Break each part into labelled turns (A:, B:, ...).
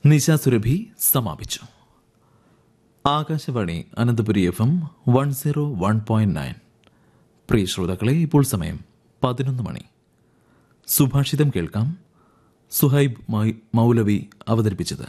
A: നിശ സുരഭി സമാപിച്ചു Akashvani Ananthapuri F M one zero one point nine പ്രിയ ശ്രോതാക്കളെ ഇപ്പോൾ സമയം പതിനൊന്ന് മണി സുഭാഷിതം കേൾക്കാം സുഹൈബ് മൈ- മൗലവി അവതരിപ്പിച്ചത്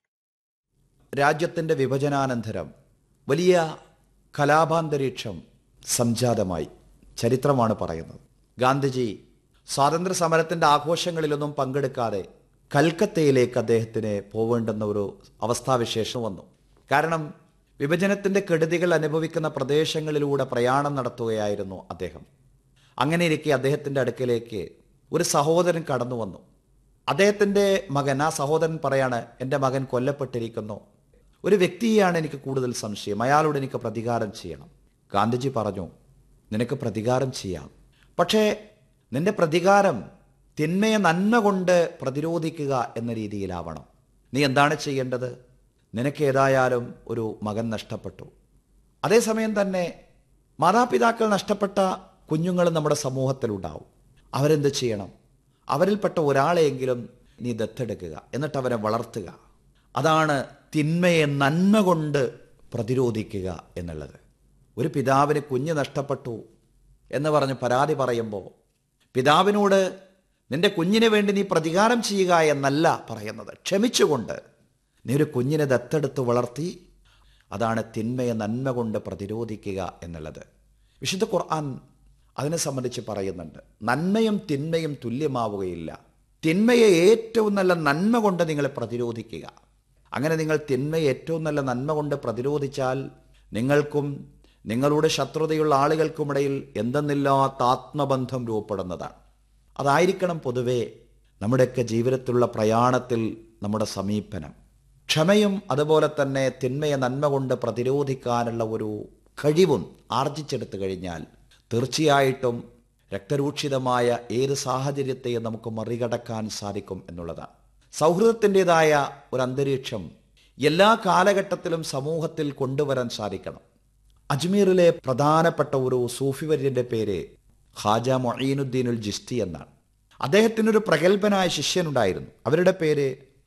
B: രാജ്യത്തിൻ്റെ വിഭജനാനന്തരം വലിയ കലാപാന്തരീക്ഷം സംജാതമായി ചരിത്രമാണ് പറയുന്നത് ഗാന്ധിജി സ്വാതന്ത്ര്യ സമരത്തിൻ്റെ ആഘോഷങ്ങളിലൊന്നും പങ്കെടുക്കാതെ കൽക്കത്തയിലേക്ക് അദ്ദേഹത്തിന് പോവേണ്ടുന്ന ഒരു അവസ്ഥാവിശേഷം വന്നു കാരണം വിഭജനത്തിൻ്റെ കെടുതികൾ അനുഭവിക്കുന്ന പ്രദേശങ്ങളിലൂടെ പ്രയാണം നടത്തുകയായിരുന്നു അദ്ദേഹം അങ്ങനെ ഇരിക്കെ അദ്ദേഹത്തിൻ്റെ അടുക്കലേക്ക് ഒരു സഹോദരൻ കടന്നു വന്നു അദ്ദേഹത്തിൻ്റെ മകൻ ആ സഹോദരൻ പറയാണ് എൻ്റെ മകൻ കൊല്ലപ്പെട്ടിരിക്കുന്നു ഒരു വ്യക്തിയെയാണ് എനിക്ക് കൂടുതൽ സംശയം അയാളോട് എനിക്ക് പ്രതികാരം ചെയ്യണം ഗാന്ധിജി പറഞ്ഞു നിനക്ക് പ്രതികാരം ചെയ്യാം പക്ഷേ നിന്റെ പ്രതികാരം തിന്മയെ നന്മ കൊണ്ട് പ്രതിരോധിക്കുക എന്ന രീതിയിലാവണം നീ എന്താണ് ചെയ്യേണ്ടത് നിനക്ക് ഏതായാലും ഒരു മകൻ നഷ്ടപ്പെട്ടു അതേസമയം തന്നെ മാതാപിതാക്കൾ നഷ്ടപ്പെട്ട കുഞ്ഞുങ്ങൾ നമ്മുടെ സമൂഹത്തിലുണ്ടാവും അവരെന്ത് ചെയ്യണം അവരിൽപ്പെട്ട ഒരാളെയെങ്കിലും നീ ദത്തെടുക്കുക എന്നിട്ട് അവരെ വളർത്തുക അതാണ് തിന്മയെ നന്മ കൊണ്ട് പ്രതിരോധിക്കുക എന്നുള്ളത് ഒരു പിതാവിന് കുഞ്ഞ് നഷ്ടപ്പെട്ടു എന്ന് പറഞ്ഞ് പരാതി പറയുമ്പോൾ പിതാവിനോട് നിന്റെ കുഞ്ഞിന് വേണ്ടി നീ പ്രതികാരം ചെയ്യുക എന്നല്ല പറയുന്നത് ക്ഷമിച്ചുകൊണ്ട് നീ ഒരു കുഞ്ഞിനെ ദത്തെടുത്ത് വളർത്തി അതാണ് തിന്മയെ നന്മ കൊണ്ട് പ്രതിരോധിക്കുക എന്നുള്ളത് വിശുദ്ധ ഖുർആൻ അതിനെ സംബന്ധിച്ച് പറയുന്നുണ്ട് നന്മയും തിന്മയും തുല്യമാവുകയില്ല തിന്മയെ ഏറ്റവും നല്ല നന്മ കൊണ്ട് നിങ്ങൾ പ്രതിരോധിക്കുക അങ്ങനെ നിങ്ങൾ തിന്മയെ ഏറ്റവും നല്ല നന്മ കൊണ്ട് പ്രതിരോധിച്ചാൽ നിങ്ങൾക്കും നിങ്ങളുടെ ശത്രുതയുള്ള ആളുകൾക്കുമിടയിൽ എന്തെന്നില്ലാത്ത ആത്മബന്ധം രൂപപ്പെടുന്നതാണ് അതായിരിക്കണം പൊതുവെ നമ്മുടെയൊക്കെ ജീവിതത്തിലുള്ള പ്രയാണത്തിൽ നമ്മുടെ സമീപനം ക്ഷമയും അതുപോലെ തന്നെ തിന്മയെ നന്മ കൊണ്ട് പ്രതിരോധിക്കാനുള്ള ഒരു കഴിവും ആർജിച്ചെടുത്തു കഴിഞ്ഞാൽ തീർച്ചയായിട്ടും രക്തരൂക്ഷിതമായ ഏത് സാഹചര്യത്തെയും നമുക്ക് മറികടക്കാൻ സാധിക്കും എന്നുള്ളതാണ് സൗഹൃദത്തിൻ്റെതായ ഒരു അന്തരീക്ഷം എല്ലാ കാലഘട്ടത്തിലും സമൂഹത്തിൽ കൊണ്ടുവരാൻ സാധിക്കണം അജ്മീറിലെ പ്രധാനപ്പെട്ട ഒരു സൂഫിവര്യന്റെ പേര് ഖാജ മൊയ്നുദ്ദീനുൽ ജിസ്തി എന്നാണ് അദ്ദേഹത്തിനൊരു പ്രഗത്ഭനായ ശിഷ്യനുണ്ടായിരുന്നു അവരുടെ പേര്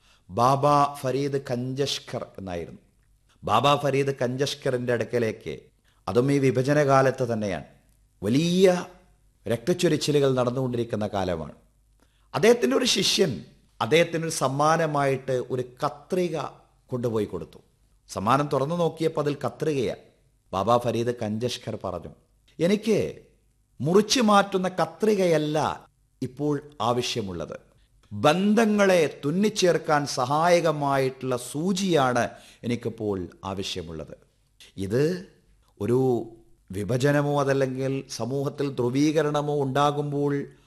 B: ബാബ ഫരീദ് കഞ്ചഷ്കർ എന്നായിരുന്നു ബാബ ഫരീദ് കഞ്ചഷ്കറിൻ്റെ അടുക്കലേക്ക് അതും ഈ വിഭജന കാലത്ത് തന്നെയാണ് വലിയ രക്തച്ചൊരിച്ചിലുകൾ നടന്നുകൊണ്ടിരിക്കുന്ന കാലമാണ് അദ്ദേഹത്തിൻ്റെ ഒരു ശിഷ്യൻ അദ്ദേഹത്തിനൊരു സമ്മാനമായിട്ട് ഒരു കത്രിക കൊണ്ടുപോയി കൊടുത്തു സമ്മാനം തുറന്നു നോക്കിയപ്പോൾ അതിൽ കത്രികയാണ് ബാബ ഫരീദ് കഞ്ചഷ്കർ പറഞ്ഞു എനിക്ക് മുറിച്ചു മാറ്റുന്ന കത്രികയല്ല ഇപ്പോൾ ആവശ്യമുള്ളത് ബന്ധങ്ങളെ തുന്നിച്ചേർക്കാൻ സഹായകമായിട്ടുള്ള സൂചിയാണ് എനിക്കിപ്പോൾ ആവശ്യമുള്ളത് ഇത് ഒരു വിഭജനമോ അതല്ലെങ്കിൽ സമൂഹത്തിൽ ധ്രുവീകരണമോ ഉണ്ടാകുമ്പോൾ